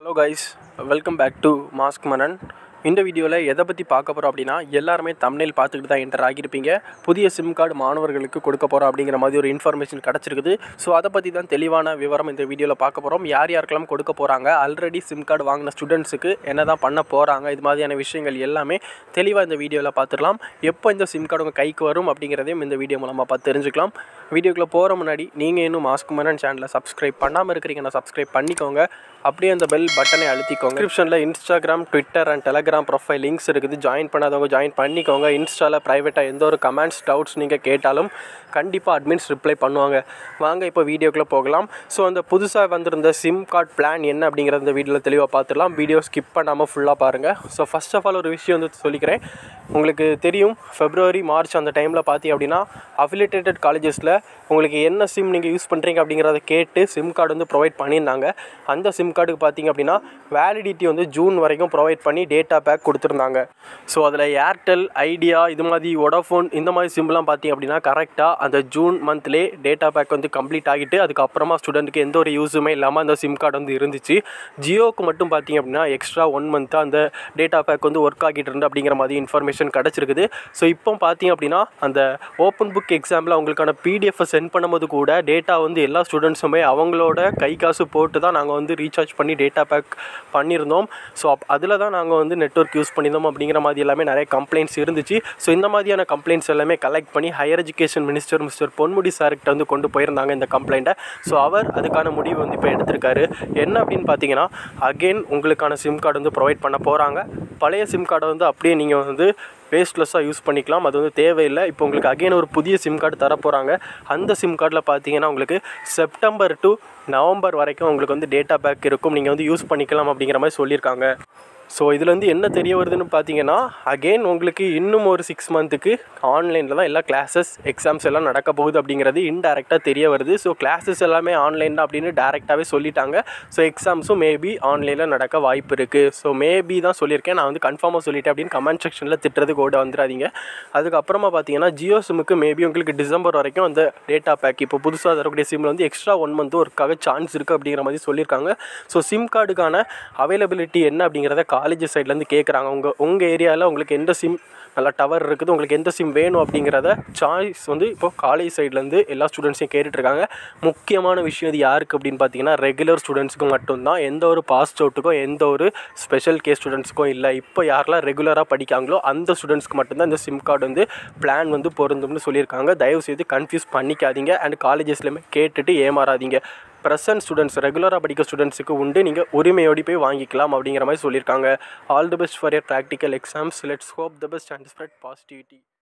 hello guys welcome back to Mask Manan இந்த வீடியோவில் எதை பற்றி பார்க்க போகிறோம் அப்படின்னா எல்லாருமே தமிழில் பார்த்துக்கிட்டு தான் என்டர் ஆகியிருப்பீங்க புதிய சிம் கார்டு மாணவர்களுக்கு கொடுக்க போகிறோம் அப்படிங்கிற மாதிரி ஒரு இன்ஃபர்மேஷன் கிடச்சிருக்குது ஸோ அதை பற்றி தான் தெளிவான விவரம் இந்த வீடியோவில் பார்க்க போகிறோம் யார் யாருக்கெல்லாம் கொடுக்க போகிறாங்க ஆல்ரெடி சிம் கார்டு வாங்கின ஸ்டூடெண்ட்ஸுக்கு என்ன தான் பண்ண போகிறாங்க இது மாதிரியான விஷயங்கள் எல்லாமே தெளிவாக இந்த வீடியோவில் பார்த்துடலாம் எப்போ இந்த சிம் கார்டு உங்கள் கைக்கு வரும் அப்படிங்கிறதையும் இந்த வீடியோ மூலமாக பார்த்து தெரிஞ்சுக்கலாம் வீடியோக்குள்ளே போகிற முன்னாடி நீங்கள் இன்னும் மாஸ்க் மனன் சேனலை சப்ஸ்கிரைப் பண்ணாமல் இருக்கிறீங்கன்னா சப்ஸ்கிரைப் பண்ணிக்கோங்க அப்படியே அந்த பெல் பட்டனை அழுத்திக்கோங்க டிஸ்கிரிப்ஷனில் Instagram Twitter and Telegram profile links இருக்குது ஜாயின் பண்ணாதவங்க ஜாயின் பண்ணிக்கோங்க இன்ஸ்டாவில் ப்ரைவேட்டாக எந்த ஒரு கமெண்ட்ஸ் டவுட்ஸ் நீங்கள் கேட்டாலும் கண்டிப்பாக அட்மின்ஸ் ரிப்ளை பண்ணுவாங்க வாங்க இப்போ வீடியோக்குள்ளே போகலாம் ஸோ அந்த புதுசாக வந்திருந்த சிம் கார்டு பிளான் என்ன அப்படிங்கிறத இந்த வீடியோவில் தெளிவாக பார்த்துடலாம் வீடியோ ஸ்கிப் பண்ணாமல் ஃபுல்லாக பாருங்கள் ஸோ ஃபர்ஸ்ட் ஆஃப் ஆல் ஒரு விஷயம் வந்து சொல்லிக்கிறேன் உங்களுக்கு தெரியும் ஃபெப்ரவரி மார்ச் அந்த டைமில் பார்த்தீங்க அப்படின்னா அஃபிலிட்டேட்டட் காலேஜஸில் உங்களுக்கு என்ன சிம் நீங்கள் யூஸ் பண்ணுறீங்க அப்படிங்கிறத கேட்டு சிம் கார்டு வந்து ப்ரொவைட் பண்ணியிருந்தாங்க அந்த சிம் கார்டுக்கு பார்த்தீங்க அப்படின்னா வேலிடிட்டி வந்து ஜூன் வரைக்கும் ப்ரொவைட் பண்ணி டேட்டா பேக் கொடுத்துருந்தாங்க ஸோ அதில் ஏர்டெல் ஐடியா இது மாதிரி ஒடாஃபோன் இந்த மாதிரி சிம்லாம் பார்த்தீங்க அப்படின்னா கரெக்டாக அந்த ஜூன் மந்த்லேயே டேட்டா பேக் வந்து கம்ப்ளீட் ஆகிட்டு அதுக்கப்புறமா ஸ்டூடெண்ட்டுக்கு எந்த ஒரு யூஸுமே இல்லாமல் அந்த சிம் கார்டு வந்து இருந்துச்சு ஜியோக்கு மட்டும் பார்த்தீங்க அப்படின்னா எக்ஸ்ட்ரா ஒன் மந்த்தாக அந்த டேட்டா பேக் வந்து ஒர்க் ஆகிட்டு இருந்து அப்படிங்கிற மாதிரி இன்ஃபர்மேஷன் கிடச்சிருக்குது ஸோ இப்போ பார்த்தீங்க அப்படின்னா அந்த ஓப்பன் புக் எக்ஸாமில் அவங்களுக்கான பிடிஎஃப் சென்ட் பண்ணும்போது கூட டேட்டா வந்து எல்லா ஸ்டூடெண்ட்ஸுமே அவங்களோட கை காசு போட்டு தான் நாங்கள் வந்து ரீசார்ஜ் பண்ணி டேட்டா பேக் பண்ணியிருந்தோம் ஸோ அப் அதில் தான் நாங்கள் வந்து நெட்ஒர்க் யூஸ் பண்ணியிருந்தோம் அப்படிங்கிற மாதிரி எல்லாமே நிறைய கம்ப்ளைண்ட்ஸ் இருந்துச்சு ஸோ இந்த மாதிரியான கம்ப்ளைண்ட்ஸ் எல்லாமே கலெக்ட் பண்ணி higher education minister mister Ponmudi சார்கிட்ட வந்து கொண்டு போயிருந்தாங்க இந்த கம்ப்ளைண்ட்டை ஸோ அவர் அதுக்கான முடிவு வந்து இப்போ எடுத்திருக்காரு என்ன அப்படின்னு பார்த்தீங்கன்னா அகெயின் உங்களுக்கான சிம் கார்டு வந்து ப்ரொவைட் பண்ண போகிறாங்க பழைய சிம் கார்டை வந்து அப்படியே நீங்கள் வந்து வேஸ்ட்லெஸ்ஸாக யூஸ் பண்ணிக்கலாம் அது வந்து தேவையில்லை இப்போ உங்களுக்கு அகைன் ஒரு புதிய சிம் கார்டு தர போகிறாங்க அந்த சிம் கார்டில் பார்த்தீங்கன்னா உங்களுக்கு செப்டம்பர் டு நவம்பர் வரைக்கும் உங்களுக்கு வந்து டேட்டா பேக் இருக்கும் நீங்கள் வந்து யூஸ் பண்ணிக்கலாம் அப்படிங்கிற மாதிரி சொல்லியிருக்காங்க ஸோ இதில் வந்து என்ன தெரிய வருதுன்னு பார்த்தீங்கன்னா அகெயின் உங்களுக்கு இன்னும் ஒரு சிக்ஸ் மந்த்துக்கு ஆன்லைனில் தான் எல்லா கிளாஸஸ் எக்ஸாம்ஸ் எல்லாம் நடக்க போகுது அப்படிங்கிறது இன்டெரக்டாக தெரிய வருது ஸோ கிளாஸஸ் எல்லாமே ஆன்லைன் தான் அப்படின்னு டேரெக்டாகவே சொல்லிட்டாங்க ஸோ எக்ஸாம்ஸும் மேபி ஆன்லைனில் நடக்க வாய்ப்பு இருக்குது ஸோ மேபி தான் சொல்லியிருக்கேன் நான் வந்து கன்ஃபார்மாக சொல்லிட்டேன் அப்படின்னு கமெண்ட் செக்ஷனில் திட்டுறதுக்கு ஓட வந்துடாதீங்க அதுக்கப்புறமா பார்த்தீங்கன்னா ஜியோ சிம்முக்கு மேபி உங்களுக்கு டிசம்பர் வரைக்கும் அந்த டேட்டா பேக் இப்போ புதுசாக தரக்கூடிய சிம்மில் வந்து எக்ஸ்ட்ரா ஒன் மந்த் ஒர்க்காக சான்ஸ் இருக்குது அப்படிங்கிற மாதிரி சொல்லியிருக்காங்க ஸோ சிம் கார்டுக்கான அவைலபிலிட்டி என்ன அப்படிங்கிறத காலேஜ் சைட்லேருந்து கேட்குறாங்க உங்கள் உங்கள் ஏரியாவில் உங்களுக்கு எந்த சிம் நல்லா டவர் இருக்குது உங்களுக்கு எந்த சிம் வேணும் அப்படிங்கிறத சாய்ஸ் வந்து இப்போ காலேஜ் சைட்லேருந்து எல்லா ஸ்டூடெண்ட்ஸையும் கேட்டுட்ருக்காங்க முக்கியமான விஷயம் இது யாருக்கு அப்படின்னு பார்த்தீங்கன்னா ரெகுலர் ஸ்டூடெண்ட்ஸுக்கு மட்டும்தான் எந்த ஒரு பாஸ் அவுட்டுக்கும் எந்த ஒரு ஸ்பெஷல் கேஸ் ஸ்டூடெண்ட்ஸுக்கும் இல்லை இப்போ யாரெல்லாம் ரெகுலராக படிக்காங்களோ அந்த ஸ்டூடெண்ட்ஸ்க்கு மட்டும்தான் இந்த சிம் கார்டு வந்து பிளான் வந்து பொருந்தும்னு சொல்லியிருக்காங்க தயவு செய்து கன்ஃபியூஸ் பண்ணிக்காதீங்க அண்ட் காலேஜஸ்லையுமே கேட்டுட்டு ஏமாறாதீங்க ப்ரெசன்ட் ஸ்டூடெண்ட்ஸ் ரெகுலராக படிக்க ஸ்டூடெண்ட்ஸுக்கு உண்டு நீங்கள் உரிமையோடி போய் வாங்கிக்கலாம் அப்படிங்கிற மாதிரி சொல்லியிருக்காங்க all the best for your practical exams let's hope the best and spread positivity